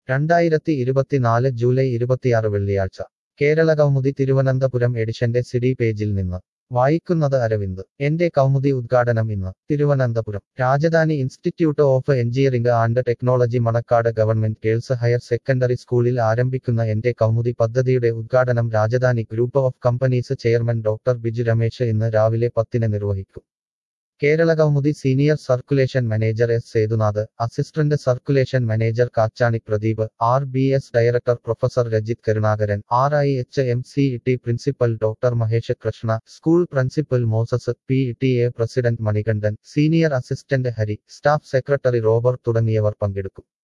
രണ്ടായിരത്തി ഇരുപത്തിനാല് ജൂലൈ ഇരുപത്തിയാറ് വെള്ളിയാഴ്ച കേരള കൗമുദി തിരുവനന്തപുരം എഡിഷന്റെ സിഡി പേജിൽ നിന്ന് വായിക്കുന്നത് അരവിന്ദ് എന്റെ കൗമുദി ഉദ്ഘാടനം ഇന്ന് Thiruvananthapuram Rajadhani institute of engineering and technology Manacaud government girls higher secondary സ്കൂളിൽ ആരംഭിക്കുന്ന എന്റെ കൗമുദി പദ്ധതിയുടെ ഉദ്ഘാടനം Rajadhani group of companies chairman doctor Biju Ramesh ഇന്ന് രാവിലെ പത്തിന് നിർവഹിക്കും Kerala Kaumudi senior circulation manager S Sethunath assistant circulation manager Kachani Pradeep R B S director professor Rajith Karunakaran R I H M C T principal doctor Mahesh Krishna school principal Moses P T A president Manikandan senior assistant Hari staff secretary Robert തുടങ്ങിയവർ പങ്കെടുക്കും